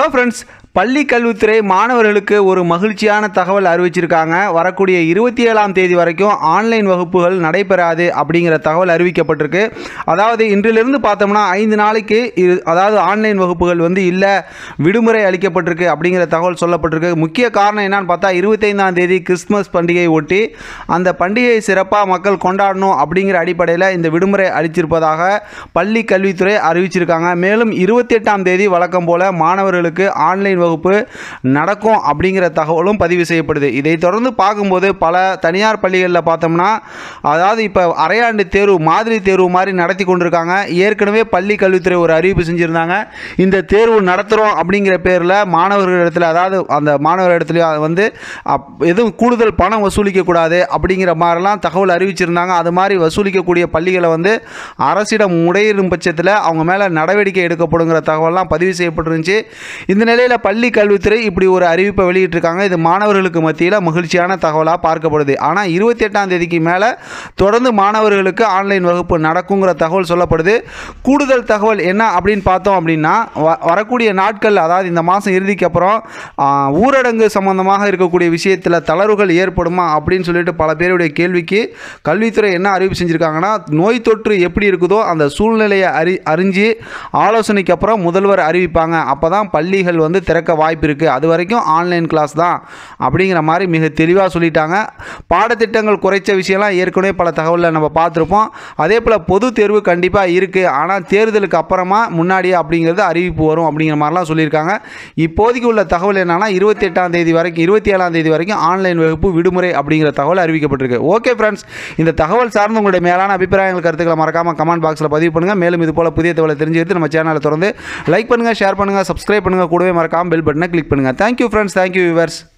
hello friends பள்ளி கல்வித்துறை மாணவர்களுக்கு ஒரு மகிழ்ச்சியான தகவல் அறிவிச்சிருக்காங்க வரக்கூடிய இருபத்தி ஏழாம் தேதி வரைக்கும் ஆன்லைன் வகுப்புகள் நடைபெறாது அப்படிங்கிற தகவல் அறிவிக்கப்பட்டிருக்கு அதாவது இன்றிலிருந்து பார்த்தோம்னா ஐந்து நாளைக்கு இது அதாவது ஆன்லைன் வகுப்புகள் வந்து இல்லை விடுமுறை அளிக்கப்பட்டிருக்கு அப்படிங்கிற தகவல் சொல்லப்பட்டிருக்கு முக்கிய காரணம் என்னன்னு பார்த்தா இருபத்தைந்தாம் தேதி கிறிஸ்மஸ் பண்டிகையை ஒட்டி அந்த பண்டிகையை சிறப்பாக மக்கள் கொண்டாடணும் அப்படிங்கிற அடிப்படையில் இந்த விடுமுறை அளிச்சிருப்பதாக பள்ளி கல்வித்துறை அறிவிச்சிருக்காங்க மேலும் இருபத்தி எட்டாம் தேதி வழக்கம் போல மாணவர்களுக்கு ஆன்லைன் வகுப்பு நடக்கும் அப்படிங்கிற தகவலும் பதிவு செய்யப்படுது இதை தொடர்ந்து பார்க்கும்போது பல தனியார் பள்ளிகளில் பார்த்தோம்னா அதாவது இப்போ அரையாண்டு தேர்வு மாதிரி தேர்வு மாதிரி நடத்தி கொண்டிருக்காங்க ஏற்கனவே பள்ளி கல்வித்துறை ஒரு அறிவிப்பு செஞ்சுருந்தாங்க இந்த தேர்வு நடத்துகிறோம் அப்படிங்கிற பேரில் மாணவர்களிடத்தில் அதாவது அந்த மாணவர் இடத்துலையும் வந்து அப்- எதுவும் கூடுதல் பணம் வசூலிக்கக்கூடாது அப்படிங்கிற மாதிரிலாம் தகவல் அறிவிச்சிருந்தாங்க அது மாதிரி வசூலிக்கக்கூடிய பள்ளிகளை வந்து அரசிடம் முறையிடும் பட்சத்தில் அவங்க மேலே நடவடிக்கை எடுக்கப்படுங்கிற தகவல்லாம் பதிவு செய்யப்பட்டிருந்துச்சு இந்த நிலையில் பள்ளி கல்வித்துறை இப்படி ஒரு அறிவிப்பை வெளியிட்டிருக்காங்க இது மாணவர்களுக்கு மத்தியில் மகிழ்ச்சியான தகவலாக பார்க்கப்படுது ஆனால் இருபத்தி எட்டாம் தேதிக்கு மேலே தொடர்ந்து மாணவர்களுக்கு ஆன்லைன் வகுப்பு நடக்குங்கிற தகவல் சொல்லப்படுது கூடுதல் தகவல் என்ன அப்படின்னு பார்த்தோம் அப்படின்னா வ- வரக்கூடிய நாட்கள் அதாவது இந்த மாதம் இறுதிக்கு அப்புறம் ஆ, ஊரடங்கு சம்பந்தமாக இருக்கக்கூடிய விஷயத்தில் தளர்வுகள் ஏற்படுமா அப்படின்னு சொல்லிட்டு பல பேருடைய கேள்விக்கு கல்வித்துறை என்ன அறிவிப்பு செஞ்சுருக்காங்கன்னா நோய் தொற்று எப்படி இருக்குதோ அந்த சூழ்நிலையை அறி அறிஞ்சு ஆலோசனைக்கு அப்புறம் முதல்வர் அறிவிப்பாங்க அப்போ தான் பள்ளிகள் வந்து திறக்க வாய்ப்பு இருக்குது அது வரைக்கும் ஆன்லைன் கிளாஸ் தான் அப்படிங்கிற மாதிரி மிக தெளிவாக சொல்லிட்டாங்க பாடத்திட்டங்கள் குறைச்ச விஷயம்லாம் ஏற்கனவே பல தகவலில் நம்ம பார்த்துருப்போம் அதே போல் பொது தேர்வு கண்டிப்பாக இருக்குது ஆனால் தேர்தலுக்கு அப்புறமா முன்னாடியே அப்படிங்கிறது அறிவிப்பு வரும் அப்படிங்கிற மாதிரிலாம் சொல்லியிருக்காங்க இப்போதைக்கு உள்ள தகவல் என்னன்னா இருபத்தி எட்டாம் தேதி வரைக்கும் இருபத்தி ஏழாம் தேதி வரைக்கும் ஆன்லைன் வகுப்பு விடுமுறை அப்படிங்கிற தகவல் அறிவிக்கப்பட்டிருக்கு ஓகே ஃப்ரெண்ட்ஸ் இந்த தகவல் சார்ந்து உங்களுடைய மேலான அபிப்பிராயங்கள் கருத்துக்களை மறக்காம கமெண்ட் பாக்ஸில் பதிவு பண்ணுங்கள் மேலும் இது போல புதிய தகவலை தெரிஞ்சுக்கிட்டு நம்ம சேனலை தொடர்ந்து லைக் பண்ணுங்கள் ஷேர் பண்ணுங்கள் சப்ஸ்கிரைப் பண்ணுங்கள் கூடவே மறக்காம பெல் பட்டனை கிளிக் பண்ணுங்கள் தேங்க்யூ ஃப்ரெண்ட்ஸ் தேங்க்யூ விவர்ஸ்